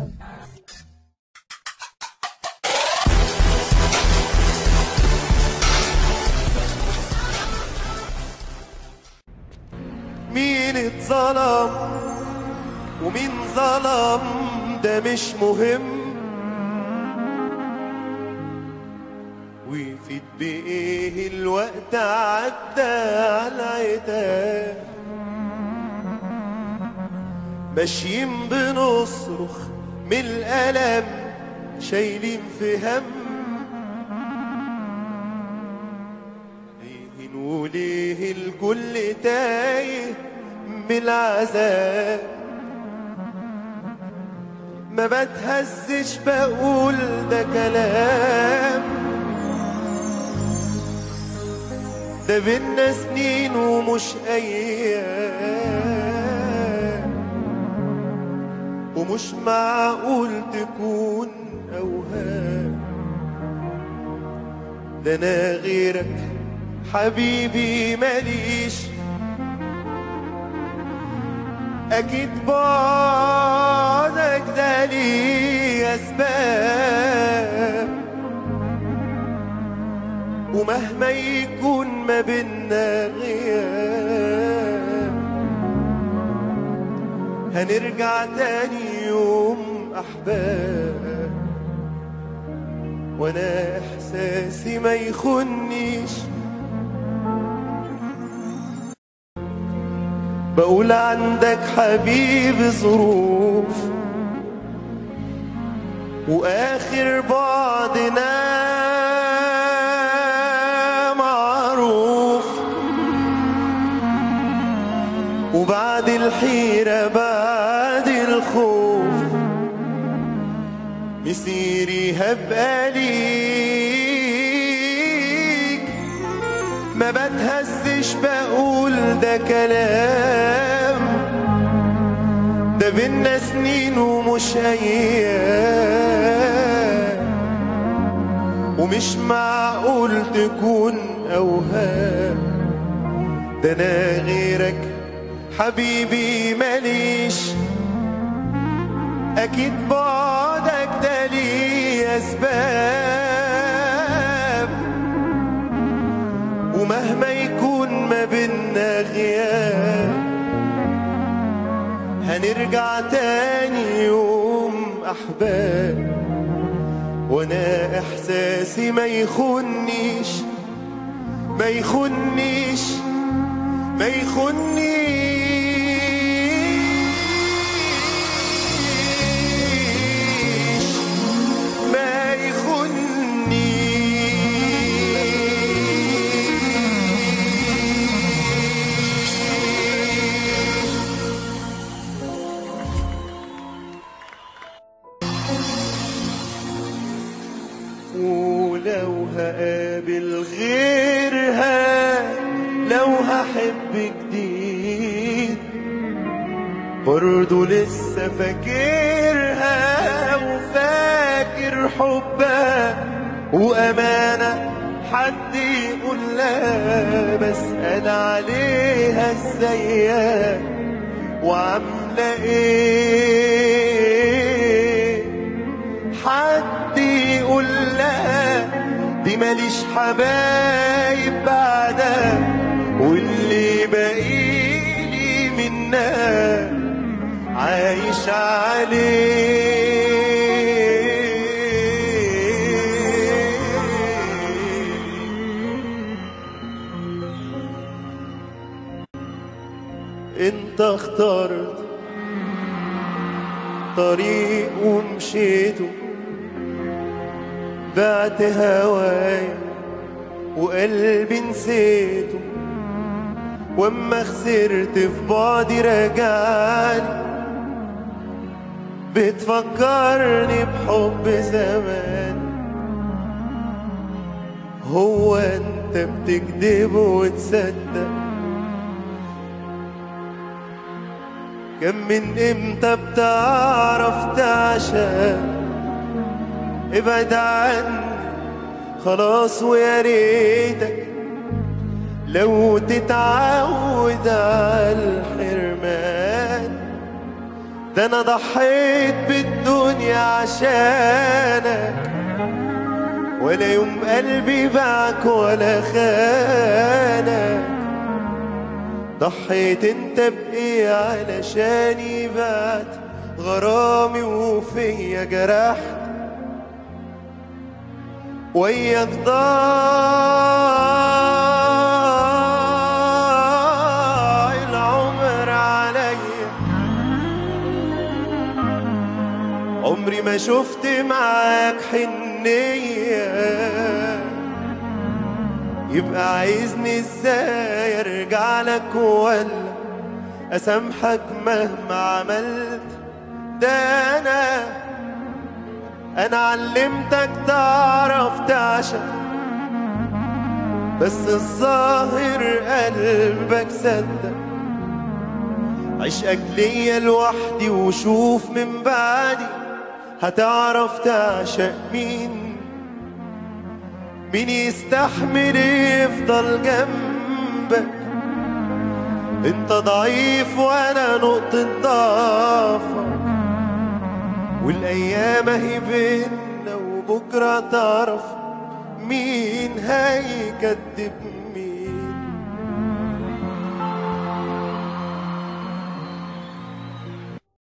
مين اتظلم ومين ظلم ده مش مهم ويفيد بإيه الوقت عدى على عتاب ماشيين بنصرخ من الألم شايلين في هم ليه وليه الكل تايه من العذاب ما بتهزش بقول ده كلام ده بينا سنين ومش ايام ومش معقول تكون اوهام ده انا غيرك حبيبي ماليش اكيد بعدك ده ليه اسباب ومهما يكون ما بينا غياب هنرجع تاني يوم احباب وانا احساسي ما يخنيش بقول عندك حبيب ظروف واخر بعدنا معروف وبعد الحيرة بعد الخوف مسيري هبقى ليك ما بتهزش بقول ده كلام ده بينا سنين ومش ايام ومش معقول تكون اوهام ده انا غيرك حبيبي ماليش اكيد بعدك ده ليه اسباب ومهما يكون ما بينا غياب هنرجع تاني يوم احباب وانا احساسي ما يخنيش ما يخنيش ما يخنيش ما يخنيش ولو هقابل غيرها لو هحب جديد برضو لسه فاكرها وفاكر حبها وأمانة حد يقول لها بسأل عليها ازيك وعاملة ايه حد يقول لها دي ماليش حبايب بعدها واللي باقيلي منها عايش عليه انت اخترت طريق ومشيته بعت هواي وقلبي نسيته واما خسرت في بعدي رجعني بتفكرني بحب زمان هو انت بتكذب وتصدق كم من امتى بتعرف تعشق ابعد عني خلاص ويا ريتك لو تتعود على الحرمان ده انا ضحيت بالدنيا عشانك ولا يوم قلبي باعك ولا خانك ضحيت انت بايه علشاني بات غرامي وفيا جرحت وياك ضاع العمر عليا عمري ما شفت معاك حنية يبقى عايزني ازاي ارجع لك ولا اسامحك مهما عملت ده انا انا علمتك تعرف تعشق بس الظاهر قلبك صدق عشقك ليا لوحدي وشوف من بعدي هتعرف تعشق مين مين يستحمل يفضل جنبك انت ضعيف وانا نقطة ضعفك والايام اهي بينا وبكرة تعرف مين هيكدب مين